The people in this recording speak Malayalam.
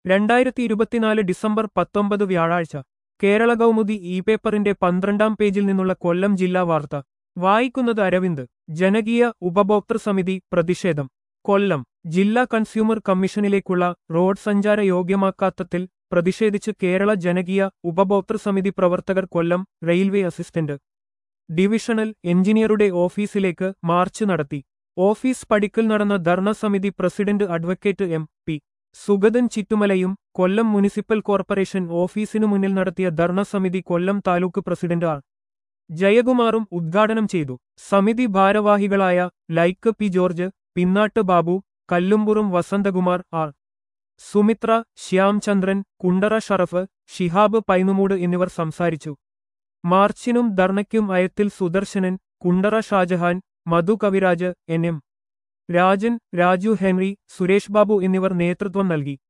രണ്ടായിരത്തി ഇരുപത്തിനാല് ഡിസംബർ പത്തൊമ്പത് വ്യാഴാഴ്ച കേരള കൗമുദി ഇ പേപ്പറിന്റെ പന്ത്രണ്ടാം പേജിൽ നിന്നുള്ള കൊല്ലം ജില്ലാ വാർത്ത വായിക്കുന്നത് അരവിന്ദ് ജനകീയ ഉപഭോക്തൃ സമിതി പ്രതിഷേധം കൊല്ലം ജില്ലാ കൺസ്യൂമർ കമ്മീഷനിലേക്കുള്ള റോഡ് സഞ്ചാര യോഗ്യമാക്കാത്തത്തിൽ പ്രതിഷേധിച്ച് കേരള ജനകീയ ഉപഭോക്തൃ സമിതി പ്രവർത്തകർ കൊല്ലം റെയിൽവേ അസിസ്റ്റന്റ് ഡിവിഷണൽ എഞ്ചിനീയറുടെ ഓഫീസിലേക്ക് മാർച്ച് നടത്തി ഓഫീസ് പടിക്കൽ നടന്ന ധർണ സമിതി president advocate M P Sugathan ചിറ്റുമലയും കൊല്ലം മുനിസിപ്പൽ കോർപ്പറേഷൻ ഓഫീസിനു മുന്നിൽ നടത്തിയ ധർണ സമിതി കൊല്ലം താലൂക്ക് പ്രസിഡന്റ് ആർ ജയകുമാറും ഉദ്ഘാടനം ചെയ്തു സമിതി ഭാരവാഹികളായ ലൈക്ക് പി ജോർജ് പിന്നാട്ട് ബാബു കല്ലുംപുറം വസന്തകുമാർ ആർ സുമിത്ര ശ്യാംചന്ദ്രൻ കുണ്ടറ ഷറഫ് ഷിഹാബ് പൈനുമൂട് എന്നിവർ സംസാരിച്ചു മാർച്ചിനും ധർണയ്ക്കും അയത്തിൽ സുദർശനൻ കുണ്ടറ ഷാജഹാൻ മധു കവിരാജ് എൻ എം രാജൻ രാജു ഹെൻറി സുരേഷ് ബാബു എന്നിവർ നേതൃത്വം നൽകി